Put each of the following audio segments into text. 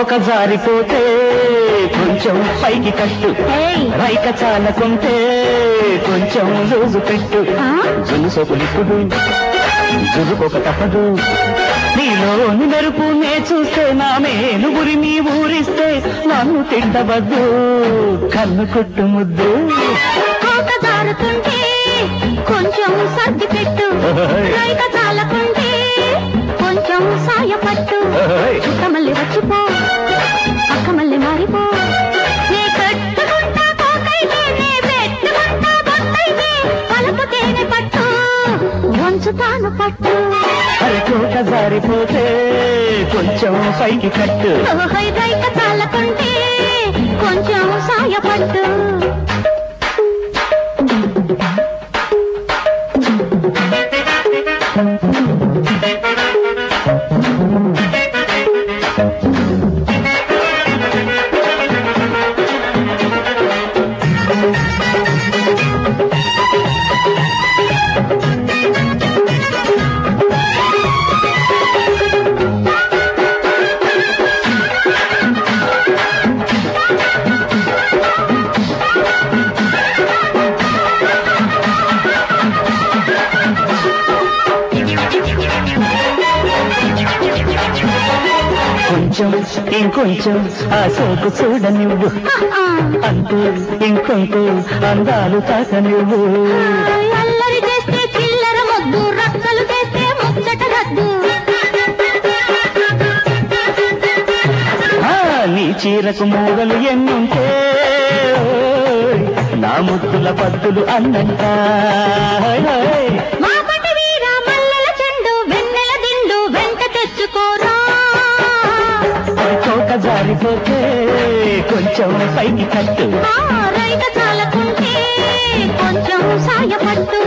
కోక జారిపోతే కొంచెం పైకి కట్టు ఏయ్. రైక చాలకుంటే కొంచెం లూజు పెట్టు ఆ? జున్ను సోకులిప్పుడు జురుకోక తప్పదు నీలోని మెరుపు నే చూస్తే నా మేలు గురి నీ ఊరిస్తే నన్ను తింటవద్దు కన్ను కుట్టు ముద్దు కోక జారుతుంటే కొంచెం సర్ది పెట్టు రైక చాలకుంటే కొంచెం సాయపట్టు చుట్ట మళ్ళీ వచ్చిపో పక్క మళ్ళీ మారిపో నే కట్టుకుంటా కోకైతే నే పెట్టుకుంటా బొట్టైతే పలుపు తేనె పట్టు వంచుతాను పట్టు అరకోక జారిపోతే కొంచెం పైకి కట్టు ఓహై రైక చాలకుంటే కొంచెం సాయపట్టు కొంచెం ఇంకొంచెం ఆ సోకు చూడ నువ్వు ఆ, అంటూ ఇంకొంటూ అందాలు తాక నువ్వు అల్లరి చేస్తే చిల్లర మొద్దు రక్కలు చేస్తే ముచ్చట రద్దు ఆ, నీ చీరకు మూగలు ఎన్నుంటే ఓయ్, నా ముద్దుల పద్దులు అన్నంట ఓయ్, ఓయ్. మాపటి వీర మల్లెల చెండు వెన్నెల దిండు వెంట తెచ్చుకోరా అది కోక జారిపోతే కొంచెం పైకి కట్టు ఆ రైక చాలకుంటే కొంచెం సాయపట్టు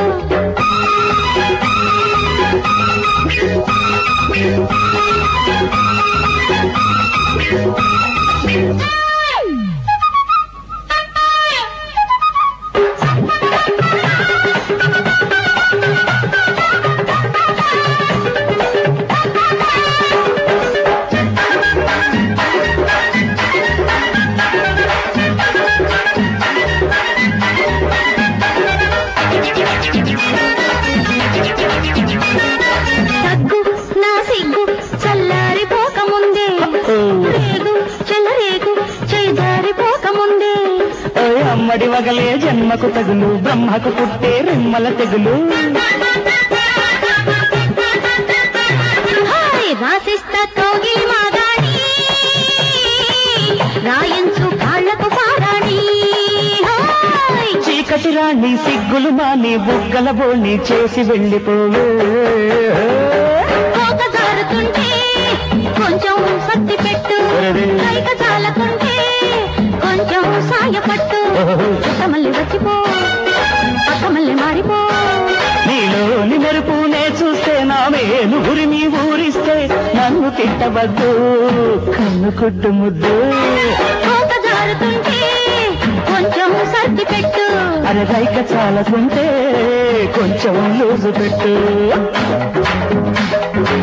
తగ్గు నా సిగ్గు చల్లారిపోకముందే రేగు చెలరేగు చేదారిపోకముందే ఓయ్ అమ్మడి వగలే జన్మకు తగులు బ్రహ్మకు పుట్టే రెమ్మల తెగులు హాయ్ రాసిస్తా కౌగిలి మాగాణి రాయించు కాళ్ళకు పారాణి హాయ్ చీకటి రాణి సిగ్గులు మాని బుగ్గల బోణి చేసి వెళ్ళిపోవే కోక జారుతుంటే కొంచెం సత్తి పెట్టు రైక చాలకుంటే కొంచెం సాయపట్టు చుట్ట మళ్ళీ వచ్చిపో పక్క మళ్ళీ మారిపో నీలోని మెరుపు నే చూస్తే నా మేలు ఉరిమి ఊరిస్తే నన్ను తిట్టవద్దు కన్ను కుట్టు ముద్దు కోక జారుతుంటే కొంచెం సర్ది పెట్టు అరే రైక చాలకుంటే కొంచెం లూజు పెట్టు